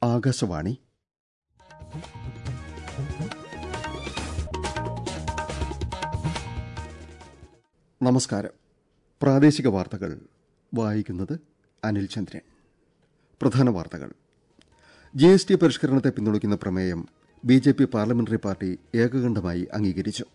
ആകാശവാണി നമസ്കാരം പ്രാദേശിക വാർത്തകൾ വായിക്കുന്നത് അനിൽ ചന്ദ്രൻ പ്രധാന വാർത്തകൾ ജി എസ് ടി പരിഷ്കരണത്തെ പിന്തുണയ്ക്കുന്ന പ്രമേയം B J P parliamentary party ഏകകണ്ഠമായി അംഗീകരിച്ചു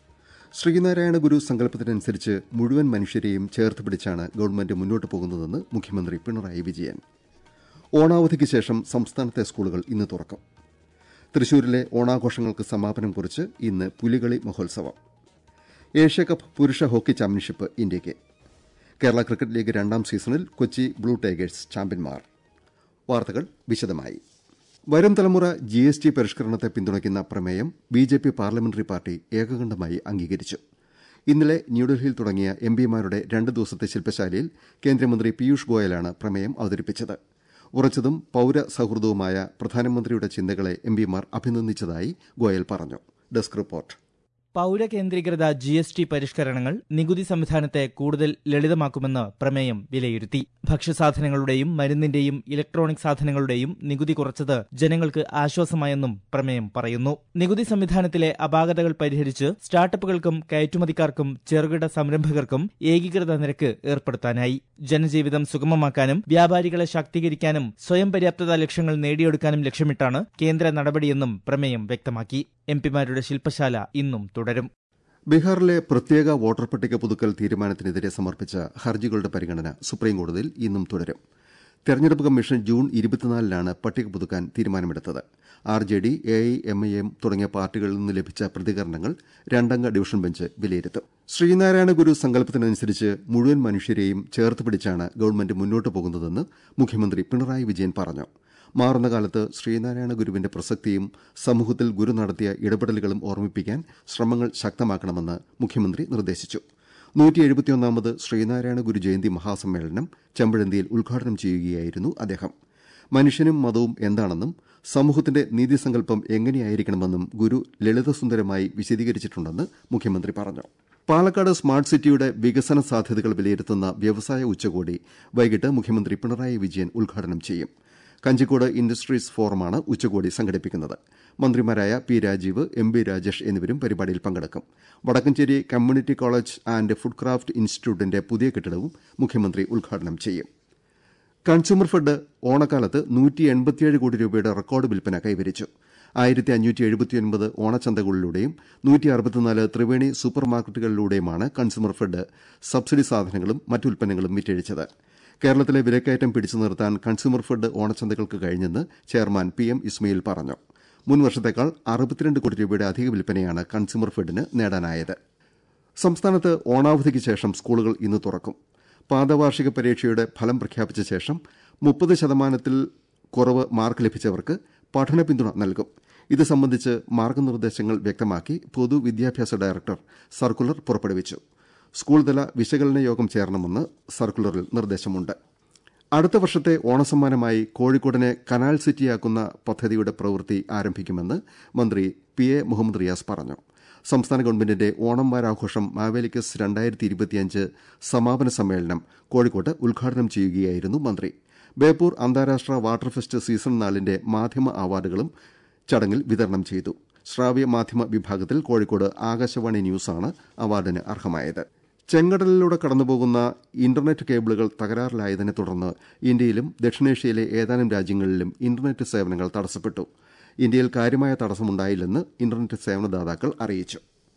ശ്രീനാരായണ ഗുരു സങ്കല്പത്തിനനുസരിച്ച് മുഴുവൻ മനുഷ്യരെയും ചേർത്ത് പിടിച്ചാണ് ഗവൺമെന്റ് മുന്നോട്ട് പോകുന്നതെന്ന് മുഖ്യമന്ത്രി പിണറായി വിജയൻ ഓണാവധിക്ക് ശേഷം സംസ്ഥാനത്തെ സ്കൂളുകൾ ഇന്ന് തുറക്കും തൃശൂരിലെ ഓണാഘോഷങ്ങൾക്ക് സമാപനം കുറിച്ച് ഇന്ന് പുലികളി മഹോത്സവം ഏഷ്യാകപ്പ് പുരുഷ ഹോക്കി ചാമ്പ്യൻഷിപ്പ് ഇന്ത്യയ്ക്ക് കേരള ക്രിക്കറ്റ് ലീഗ് രണ്ടാം സീസണിൽ കൊച്ചി ബ്ലൂ ടൈഗേഴ്സ് ചാമ്പ്യന്മാർ വാർത്തകൾ വിശദമായി വരും തലമുറ ജി എസ് ടി പരിഷ്കരണത്തെ പിന്തുണയ്ക്കുന്ന പ്രമേയം B J P parliamentary party ഏകകണ്ഠമായി അംഗീകരിച്ചു ഇന്നലെ ന്യൂഡൽഹിയിൽ തുടങ്ങിയ എം പിമാരുടെ രണ്ട് ദിവസത്തെ ശില്പശാലയിൽ കേന്ദ്രമന്ത്രി പീയൂഷ് ഗോയലാണ് പ്രമേയം അവതരിപ്പിച്ചത് ഉറച്ചതും പൌര സൌഹൃദവുമായ പ്രധാനമന്ത്രിയുടെ ചിന്തകളെ എം പിമാർ അഭിനന്ദിച്ചതായി ഗോയൽ പറഞ്ഞു ഡെസ്ക് റിപ്പോർട്ട് പൌരകേന്ദ്രീകൃത ജി എസ് ടി പരിഷ്കരണങ്ങൾ നികുതി സംവിധാനത്തെ കൂടുതൽ ലളിതമാക്കുമെന്ന് പ്രമേയം വിലയിരുത്തി ഭക്ഷ്യസാധനങ്ങളുടെയും മരുന്നിന്റെയും ഇലക്ട്രോണിക് സാധനങ്ങളുടെയും നികുതി കുറച്ചത് ജനങ്ങൾക്ക് ആശ്വാസമായെന്നും പ്രമേയം പറയുന്നു നികുതി സംവിധാനത്തിലെ അപാകതകൾ പരിഹരിച്ച് സ്റ്റാർട്ടപ്പുകൾക്കും കയറ്റുമതിക്കാർക്കും ചെറുകിട സംരംഭകർക്കും ഏകീകൃത നിരക്ക് ഏർപ്പെടുത്താനായി ജനജീവിതം സുഗമമാക്കാനും വ്യാപാരികളെ ശാക്തീകരിക്കാനും സ്വയം പര്യാപ്തത ലക്ഷ്യങ്ങൾ നേടിയെടുക്കാനും ലക്ഷ്യമിട്ടാണ് കേന്ദ്ര നടപടിയെന്നും പ്രമേയം വ്യക്തമാക്കി എംപിമാരുടെ ശില്പശാല ഇന്നും തുടരും ബീഹാറിലെ പ്രത്യേക വോട്ടർ പട്ടിക പുതുക്കൽ തീരുമാനത്തിനെതിരെ സമർപ്പിച്ച ഹർജികളുടെ പരിഗണന സുപ്രീംകോടതിയിൽ ഇന്നും തുടരും തെരഞ്ഞെടുപ്പ് കമ്മീഷൻ ജൂൺ ഇരുപത്തിനാലിനാണ് പട്ടിക പുതുക്കാൻ തീരുമാനമെടുത്തത് R J D A I M I M തുടങ്ങിയ പാർട്ടികളിൽ നിന്ന് ലഭിച്ച പ്രതികരണങ്ങൾ രണ്ടംഗ ഡിവിഷൻ ബെഞ്ച് വിലയിരുത്തും ശ്രീനാരായണ ഗുരു സങ്കല്പത്തിനനുസരിച്ച് മുഴുവൻ മനുഷ്യരെയും ചേർത്ത് പിടിച്ചാണ് ഗവൺമെന്റ് മുന്നോട്ട് പോകുന്നതെന്ന് മുഖ്യമന്ത്രി പിണറായി വിജയൻ പറഞ്ഞു മാറുന്ന കാലത്ത് ശ്രീനാരായണ ഗുരുവിന്റെ പ്രസക്തിയും സമൂഹത്തിൽ ഗുരു നടത്തിയ ഇടപെടലുകളും ഓർമ്മിപ്പിക്കാൻ ശ്രമങ്ങൾ ശക്തമാക്കണമെന്ന് മുഖ്യമന്ത്രി നിർദ്ദേശിച്ചു നൂറ്റി എഴുപത്തിയൊന്നാമത് ശ്രീനാരായണ ഗുരു ജയന്തി മഹാസമ്മേളനം ചെമ്പഴന്തിയിൽ ഉദ്ഘാടനം ചെയ്യുകയായിരുന്നു അദ്ദേഹം മനുഷ്യനും മതവും എന്താണെന്നും സമൂഹത്തിന്റെ നീതിസങ്കല്പം എങ്ങനെയായിരിക്കണമെന്നും ഗുരു ലളിതസുന്ദരമായി വിശദീകരിച്ചിട്ടുണ്ടെന്ന് മുഖ്യമന്ത്രി പറഞ്ഞു പാലക്കാട് സ്മാർട്ട് സിറ്റിയുടെ വികസന സാധ്യതകൾ വിലയിരുത്തുന്ന വ്യവസായ ഉച്ചകോടി വൈകിട്ട് മുഖ്യമന്ത്രി പിണറായി വിജയൻ ഉദ്ഘാടനം ചെയ്യും കഞ്ചിക്കോട് ഇൻഡസ്ട്രീസ് ഫോറമാണ് ഉച്ചകോടി സംഘടിപ്പിക്കുന്നത് മന്ത്രിമാരായ P Rajeev M B Rajesh എന്നിവരും പരിപാടിയിൽ പങ്കെടുക്കും Vadakkancherry community college and food craft ഇൻസ്റ്റിറ്റ്യൂട്ടിന്റെ പുതിയ കെട്ടിടവും മുഖ്യമന്ത്രി ഉദ്ഘാടനം ചെയ്യും കൺസ്യൂമർ ഫെഡ് ഓണക്കാലത്ത് നൂറ്റി എൺപത്തിയേഴ് കോടി രൂപയുടെ റെക്കോർഡ് വിൽപ്പന കൈവരിച്ചു ആയിരത്തി അഞ്ഞൂറ്റി എഴുപത്തിയൊൻപത് ഓണച്ചന്തകളിലൂടെയും നൂറ്റി അറുപത്തിനാല് ത്രിവേണി സൂപ്പർ മാർക്കറ്റുകളിലൂടെയുമാണ് കൺസ്യൂമർ ഫെഡ് സബ്സിഡി സാധനങ്ങളും മറ്റു ഉൽപ്പന്നങ്ങളും വിറ്റഴിച്ചത് കേരളത്തിലെ വിലക്കയറ്റം പിടിച്ചു നിർത്താൻ കൺസ്യൂമർ ഫെഡ് ഓണച്ചന്തകൾക്ക് കഴിഞ്ഞെന്ന് ചെയർമാൻ പി എം ഇസ്മയിൽ പറഞ്ഞു മുൻ വർഷത്തേക്കാൾ അറുപത്തിരണ്ട് കോടി രൂപയുടെ അധിക വിൽപ്പനയാണ് കൺസ്യൂമർ ഫെഡിന് നേടാനായത് സംസ്ഥാനത്ത് ഓണാവധിക്ക് ശേഷം സ്കൂളുകൾ ഇന്ന് തുറക്കും പാദവാർഷിക പരീക്ഷയുടെ ഫലം പ്രഖ്യാപിച്ച ശേഷം മുപ്പത് ശതമാനത്തിൽ കുറവ് മാർക്ക് ലഭിച്ചവർക്ക് പഠന പിന്തുണ നൽകും ഇത് സംബന്ധിച്ച് മാർഗനിർദ്ദേശങ്ങൾ വ്യക്തമാക്കി പൊതുവിദ്യാഭ്യാസ ഡയറക്ടർ സർക്കുലർ പുറപ്പെടുവിച്ചു സ്കൂൾതല വിശകലന യോഗം ചേരണമെന്ന് സർക്കുലറിൽ നിർദ്ദേശമുണ്ട് അടുത്ത വർഷത്തെ ഓണസമ്മാനമായി കോഴിക്കോടിനെ കനാൽ സിറ്റിയാക്കുന്ന പദ്ധതിയുടെ പ്രവൃത്തി ആരംഭിക്കുമെന്ന് മന്ത്രി പി എ മുഹമ്മദ് റിയാസ് പറഞ്ഞു സംസ്ഥാന ഗവൺമെന്റിന്റെ ഓണം വാരാഘോഷം മാവേലിക്കസ് രണ്ടായിരത്തി ഇരുപത്തിയഞ്ച് സമാപന സമ്മേളനം കോഴിക്കോട്ട് ഉദ്ഘാടനം ചെയ്യുകയായിരുന്നു മന്ത്രി ബേപ്പൂർ അന്താരാഷ്ട്ര വാട്ടർ ഫെസ്റ്റ് സീസൺ നാലിന്റെ മാധ്യമ അവാർഡുകളും ചടങ്ങിൽ വിതരണം ചെയ്തു ശ്രാവ്യ മാധ്യമ വിഭാഗത്തിൽ കോഴിക്കോട് ആകാശവാണി ന്യൂസാണ് അവാർഡിന് അർഹമായത് ചെങ്കടലിലൂടെ കടന്നുപോകുന്ന ഇന്റർനെറ്റ് കേബിളുകൾ തകരാറിലായതിനെ തുടർന്ന് ഇന്ത്യയിലും ദക്ഷിണേഷ്യയിലെ ഏതാനും രാജ്യങ്ങളിലും ഇന്റർനെറ്റ് സേവനങ്ങൾ തടസ്സപ്പെട്ടു ഇന്ത്യയിൽ കാര്യമായ തടസ്സമുണ്ടായില്ലെന്ന് ഇന്റർനെറ്റ് സേവനദാതാക്കൾ അറിയിച്ചു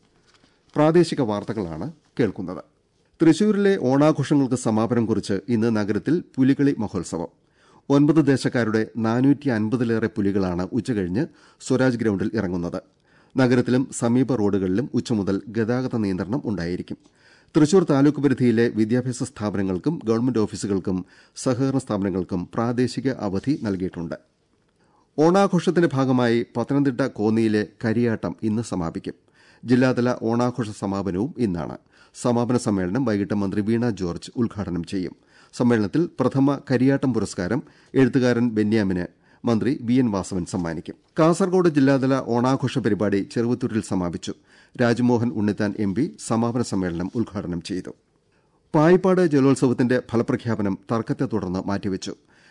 പ്രാദേശിക വാർത്തകളാണ് കേൾക്കുന്നത് തൃശൂരിലെ ഓണാഘോഷങ്ങൾക്ക് സമാപനം കുറിച്ച് ഇന്ന് നഗരത്തിൽ പുലികളി മഹോത്സവം ഒൻപത് ദേശക്കാരുടെ നാനൂറ്റി അൻപതിലേറെ പുലികളാണ് ഉച്ചകഴിഞ്ഞ് സ്വരാജ് ഗ്രൌണ്ടിൽ ഇറങ്ങുന്നത് നഗരത്തിലും സമീപ റോഡുകളിലും ഉച്ചമുതൽ ഗതാഗത നിയന്ത്രണം ഉണ്ടായിരിക്കും തൃശൂർ താലൂക്ക് പരിധിയിലെ വിദ്യാഭ്യാസ സ്ഥാപനങ്ങൾക്കും ഗവൺമെന്റ് ഓഫീസുകൾക്കും സഹകരണ സ്ഥാപനങ്ങൾക്കും പ്രാദേശിക അവധി നൽകിയിട്ടുണ്ട് ഓണാഘോഷത്തിന്റെ ഭാഗമായി പത്തനംതിട്ട കോന്നിയിലെ കരിയാട്ടം ഇന്ന് സമാപിക്കും ജില്ലാതല ഓണാഘോഷ സമാപനവും ഇന്നാണ് സമാപന സമ്മേളനം വൈകിട്ട് മന്ത്രി വീണ ജോർജ് ഉദ്ഘാടനം ചെയ്യും സമ്മേളനത്തിൽ പ്രഥമ കരിയാട്ടം പുരസ്കാരം എഴുത്തുകാരൻ ബെന്യാമിന് മന്ത്രി വി എൻ വാസവൻ സമ്മാനിക്കും കാസർഗോഡ് ജില്ലാതല ഓണാഘോഷ പരിപാടി ചെറുവത്തൂരിൽ സമാപിച്ചു രാജ്മോഹൻ ഉണ്ണിത്താൻ എം പി സമാപന സമ്മേളനം ഉദ്ഘാടനം ചെയ്തു പായിപ്പാട് ജലോത്സവത്തിന്റെ ഫലപ്രഖ്യാപനം തർക്കത്തെ തുടർന്ന് മാറ്റിവെച്ചു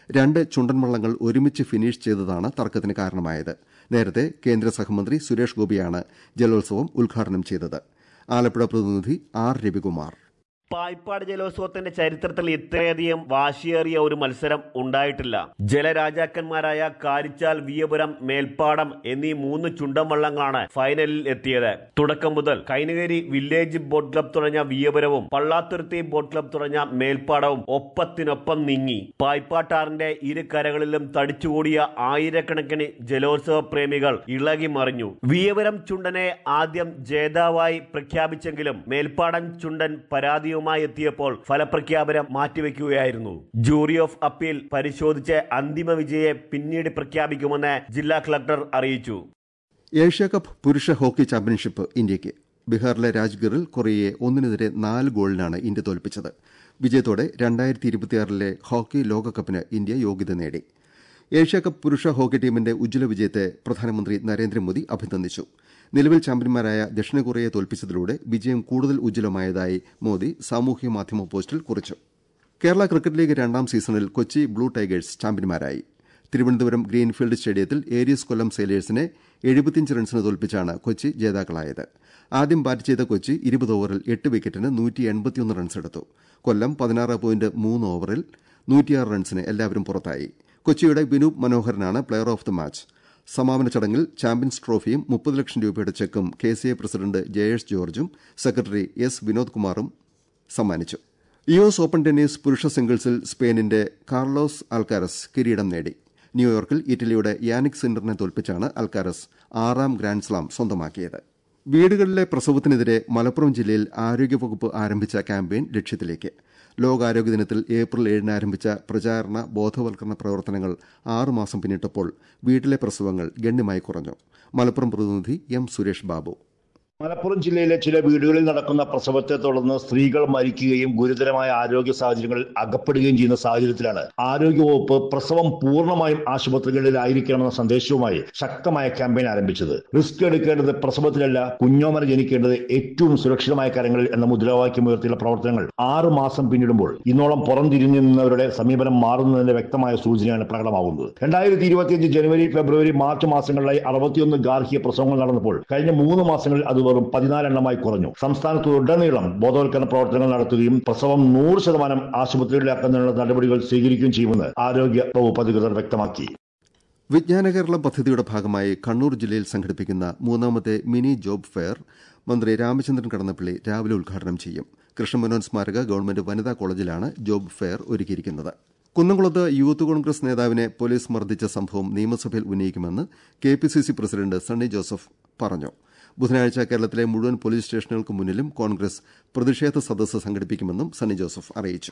രണ്ട് ചുണ്ടൻ വള്ളങ്ങൾ ഒരുമിച്ച് ഫിനിഷ് ചെയ്തതാണ് തർക്കത്തിന് കാരണമായത് നേരത്തെ കേന്ദ്ര സഹമന്ത്രി സുരേഷ് ഗോപിയാണ് ജലോത്സവം ഉദ്ഘാടനം ചെയ്തത് ആലപ്പുഴ പ്രതിനിധി ആർ രവികുമാർ പായ്പാട് ജലോത്സവത്തിന്റെ ചരിത്രത്തിൽ ഇത്രയധികം വാശിയേറിയ ഒരു മത്സരം ഉണ്ടായിട്ടില്ല ജലരാജാക്കന്മാരായ കാരിച്ചാൽ വിയപുരം മേൽപ്പാടം എന്നീ മൂന്ന് ചുണ്ടൻ വള്ളങ്ങളാണ് ഫൈനലിൽ എത്തിയത് തുടക്കം മുതൽ കൈനകരി വില്ലേജ് ബോട്ട് ക്ലബ് തുടങ്ങിയ വിയപുരവും പള്ളാത്തുരുത്തി ബോട്ട് ക്ലബ് തുടങ്ങിയ മേൽപ്പാടവും ഒപ്പത്തിനൊപ്പം നീങ്ങി പായ്പാട്ടാറിന്റെ ഇരു കരകളിലും തടിച്ചുകൂടിയ ആയിരക്കണക്കിന് ജലോത്സവ പ്രേമികൾ ഇളകി മറിഞ്ഞു വിയപുരം ചുണ്ടനെ ആദ്യം ജേതാവായി പ്രഖ്യാപിച്ചെങ്കിലും മേൽപ്പാടം ചുണ്ടൻ പരാതി പരാതിയുമായി എത്തിയപ്പോൾ ഫലപ്രഖ്യാപനം മാറ്റിവെക്കുകയായിരുന്നു ജൂറി ഓഫ് അപ്പീൽ പരിശോധിച്ച് അന്തിമ വിജയെ പിന്നീട് പ്രഖ്യാപിക്കുമെന്ന് ജില്ലാ കളക്ടർ അറിയിച്ചു ഏഷ്യാകപ്പ് പുരുഷ ഹോക്കി ചാമ്പ്യൻഷിപ്പ് ഇന്ത്യയ്ക്ക് ബീഹാറിലെ രാജ്ഗറിൽ കൊറിയയെ ഒന്നിനെതിരെ നാല് ഗോളിനാണ് ഇന്ത്യ തോൽപ്പിച്ചത് വിജയത്തോടെ രണ്ടായിരത്തി ഇരുപത്തിയാറിലെ ഹോക്കി ലോകകപ്പിന് ഇന്ത്യ യോഗ്യത നേടി ഏഷ്യാകപ്പ് പുരുഷ ഹോക്കി ടീമിന്റെ ഉജ്ജ്വല വിജയത്തെ പ്രധാനമന്ത്രി നരേന്ദ്രമോദി അഭിനന്ദിച്ചു നിലവിൽ ചാമ്പ്യന്മാരായ ദക്ഷിണ കൊറിയയെ തോൽപ്പിച്ചതിലൂടെ വിജയം കൂടുതൽ ഉജ്ജ്വലമായതായി മോദി സാമൂഹ്യ മാധ്യമ പോസ്റ്റിൽ കുറിച്ചു കേരള ക്രിക്കറ്റ് ലീഗ് രണ്ടാം സീസണിൽ കൊച്ചി ബ്ലൂ ടൈഗേഴ്സ് ചാമ്പ്യന്മാരായി തിരുവനന്തപുരം ഗ്രീൻഫീൽഡ് സ്റ്റേഡിയത്തിൽ ഏരീസ് കൊല്ലം സെയിലേഴ്സിനെ എഴുപത്തിയഞ്ച് റൺസിന് തോൽപ്പിച്ചാണ് കൊച്ചി ജേതാക്കളായത് ആദ്യം ബാറ്റ് ചെയ്ത കൊച്ചി ഇരുപത് ഓവറിൽ എട്ട് വിക്കറ്റിന് നൂറ്റി എൺപത്തിയൊന്ന് റൺസെടുത്തു കൊല്ലം പതിനാറ് പോയിന്റ് മൂന്ന് ഓവറിൽ നൂറ്റിയാറ് റൺസിന് എല്ലാവരും പുറത്തായി കൊച്ചിയുടെ വിനൂപ് മനോഹരനാണ് പ്ലെയർ ഓഫ് ദി മാച്ച് സമാപന ചടങ്ങിൽ ചാമ്പ്യൻസ് ട്രോഫിയും മുപ്പത് ലക്ഷം രൂപയുടെ ചെക്കും K C A president Jayesh ജോർജും സെക്രട്ടറി എസ് വിനോദ് കുമാറും സമ്മാനിച്ചു യുഎസ് ഓപ്പൺ ടെന്നീസ് പുരുഷ സിംഗിൾസിൽ സ്പെയിനിന്റെ കാർലോസ് അൽക്കാരസ് കിരീടം നേടി ന്യൂയോർക്കിൽ ഇറ്റലിയുടെ യാനിക് സിൻഡറിനെ തോൽപ്പിച്ചാണ് അൽക്കാരസ് ആറാം ഗ്രാൻഡ്സ്ലാം സ്വന്തമാക്കിയത് വീടുകളിലെ പ്രസവത്തിനെതിരെ മലപ്പുറം ജില്ലയിൽ ആരോഗ്യവകുപ്പ് ആരംഭിച്ച ക്യാമ്പയിൻ ലക്ഷ്യത്തിലേക്ക് ലോകാരോഗ്യ ദിനത്തിൽ ഏപ്രിൽ ഏഴിന് ആരംഭിച്ച പ്രചാരണ ബോധവൽക്കരണ പ്രവർത്തനങ്ങൾ ആറുമാസം പിന്നിട്ടപ്പോൾ വീട്ടിലെ പ്രസവങ്ങൾ ഗണ്യമായി കുറഞ്ഞു മലപ്പുറം പ്രതിനിധി എം സുരേഷ് ബാബു മലപ്പുറം ജില്ലയിലെ ചില വീടുകളിൽ നടക്കുന്ന പ്രസവത്തെ തുടർന്ന് സ്ത്രീകൾ മരിക്കുകയും ഗുരുതരമായ ആരോഗ്യ സാഹചര്യങ്ങളിൽ അകപ്പെടുകയും ചെയ്യുന്ന സാഹചര്യത്തിലാണ് ആരോഗ്യവകുപ്പ് പ്രസവം പൂർണ്ണമായും ആശുപത്രികളിലായിരിക്കണമെന്ന സന്ദേശവുമായി ശക്തമായ ക്യാമ്പയിൻ ആരംഭിച്ചത് റിസ്ക് എടുക്കേണ്ടത് പ്രസവത്തിലല്ല കുഞ്ഞോമന ജനിക്കേണ്ടത് ഏറ്റവും സുരക്ഷിതമായ കാര്യങ്ങളിൽ എന്ന മുദ്രാവാക്യം ഉയർത്തിയുള്ള പ്രവർത്തനങ്ങൾ ആറ് മാസം പിന്നിടുമ്പോൾ ഇന്നോളം പുറംതിരിഞ്ഞു നിന്നവരുടെ സമീപനം മാറുന്നതിന്റെ വ്യക്തമായ സൂചനയാണ് പ്രകടമാകുന്നത് രണ്ടായിരത്തി ഇരുപത്തിയഞ്ച് ജനുവരി ഫെബ്രുവരി മാർച്ച് മാസങ്ങളിലായി അറുപത്തിയൊന്ന് ഗാർഹിക പ്രസവങ്ങൾ നടന്നപ്പോൾ കഴിഞ്ഞ മൂന്ന് മാസങ്ങളിൽ അത് വെറും പതിനാലെണ്ണമായി കുറഞ്ഞു സംസ്ഥാനത്തുടനീളം ബോധവൽക്കരണ പ്രവർത്തനങ്ങൾ നടത്തുകയും പ്രസവം നൂറ് ശതമാനം ആശുപത്രികളിലാക്കുന്നതിനുള്ള നടപടികൾ സ്വീകരിക്കുകയും ചെയ്യുമെന്ന് ആരോഗ്യ വകുപ്പ് അധികൃതർ വ്യക്തമാക്കി വിജ്ഞാന കേരളം പദ്ധതിയുടെ ഭാഗമായി കണ്ണൂർ ജില്ലയിൽ സംഘടിപ്പിക്കുന്ന മൂന്നാമത്തെ മിനി ജോബ് ഫെയർ മന്ത്രി രാമചന്ദ്രൻ കടന്നപ്പള്ളി രാവിലെ ഉദ്ഘാടനം ചെയ്യും കൃഷ്ണമേനോൻ സ്മാരക ഗവൺമെന്റ് വനിതാ കോളേജിലാണ് ജോബ് ഫെയർ ഒരുക്കിയിരിക്കുന്നത് കുന്നംകുളത്ത് യൂത്ത് കോൺഗ്രസ് നേതാവിനെ പോലീസ് മർദ്ദിച്ച സംഭവം നിയമസഭയിൽ ഉന്നയിക്കുമെന്ന് K P C C president Sunny Joseph പറഞ്ഞു ബുധനാഴ്ച കേരളത്തിലെ മുഴുവൻ പോലീസ് സ്റ്റേഷനുകൾക്ക് മുന്നിലും കോൺഗ്രസ് പ്രതിഷേധ സദസ്സ് സംഘടിപ്പിക്കുമെന്നും സണ്ണി ജോസഫ് അറിയിച്ചു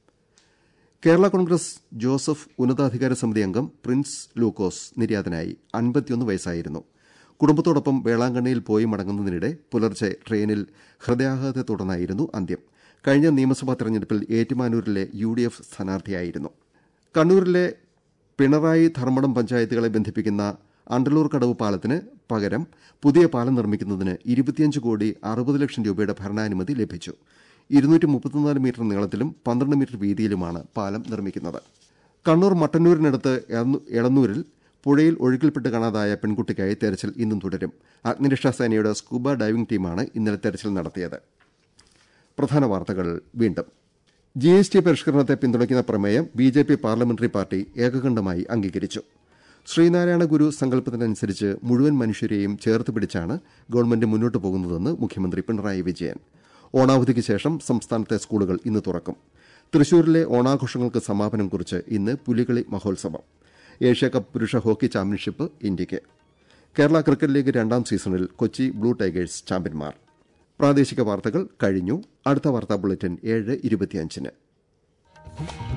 കേരള കോൺഗ്രസ് ജോസഫ് ഉന്നതാധികാര സമിതി അംഗം പ്രിൻസ് ലൂക്കോസ് നിര്യാതനായി അൻപത്തിയൊന്ന് വയസ്സായിരുന്നു കുടുംബത്തോടൊപ്പം വേളാങ്കണ്ണിയിൽ പോയി മടങ്ങുന്നതിനിടെ പുലർച്ചെ ട്രെയിനിൽ ഹൃദയാഘാതത്തെ തുടർന്നായിരുന്നു അന്ത്യം കഴിഞ്ഞ നിയമസഭാ തെരഞ്ഞെടുപ്പിൽ ഏറ്റുമാനൂരിലെ യു ഡി എഫ് സ്ഥാനാർത്ഥിയായിരുന്നു കണ്ണൂരിലെ പിണറായി ധർമ്മടം പഞ്ചായത്തുകളെ ബന്ധിപ്പിക്കുന്ന അണ്ടലൂർ കടവ് പാലത്തിന് പകരം പുതിയ പാലം നിർമ്മിക്കുന്നതിന് ഇരുപത്തിയഞ്ച് കോടി അറുപത് ലക്ഷം രൂപയുടെ ഭരണാനുമതി ലഭിച്ചു ഇരുന്നൂറ്റി മുപ്പത്തിനാല് മീറ്റർ നീളത്തിലും പന്ത്രണ്ട് മീറ്റർ വീതിയിലുമാണ് പാലം നിർമ്മിക്കുന്നത് കണ്ണൂർ മട്ടന്നൂരിനടുത്ത് എളന്നൂരിൽ പുഴയിൽ ഒഴുക്കിൽപ്പെട്ട് കാണാതായ പെൺകുട്ടിക്കായി തെരച്ചിൽ ഇന്നും തുടരും അഗ്നിരക്ഷാ സേനയുടെ സ്കൂബ ഡൈവിംഗ് ടീമാണ് ഇന്നലെ തെരച്ചിൽ നടത്തിയത് പ്രധാന വാർത്തകൾ വീണ്ടും ജി എസ് ടി പരിഷ്കരണത്തെ പിന്തുണയ്ക്കുന്ന പ്രമേയം B J P parliamentary party ഏകകണ്ഠമായി അംഗീകരിച്ചു ശ്രീനാരായണ ഗുരു സങ്കല്പത്തിനനുസരിച്ച് മുഴുവൻ മനുഷ്യരെയും ചേർത്ത് പിടിച്ചാണ് ഗവൺമെന്റ് മുന്നോട്ട് പോകുന്നതെന്ന് മുഖ്യമന്ത്രി പിണറായി വിജയൻ ഓണാവധിക്ക് ശേഷം സംസ്ഥാനത്തെ സ്കൂളുകൾ ഇന്ന് തുറക്കും തൃശൂരിലെ ഓണാഘോഷങ്ങൾക്ക് സമാപനം കുറിച്ച് ഇന്ന് പുലികളി മഹോത്സവം ഏഷ്യാകപ്പ് പുരുഷ ഹോക്കി ചാമ്പ്യൻഷിപ്പ് ഇന്ത്യയ്ക്ക് കേരള ക്രിക്കറ്റ് ലീഗ് രണ്ടാം സീസണിൽ കൊച്ചി ബ്ലൂ ടൈഗേഴ്സ് ചാമ്പ്യന്മാർ പ്രാദേശിക വാർത്തകൾ കഴിഞ്ഞു അടുത്ത വാർത്താ ബുള്ളറ്റിൻ ഏഴ് ഇരുപത്തിയഞ്ചിന്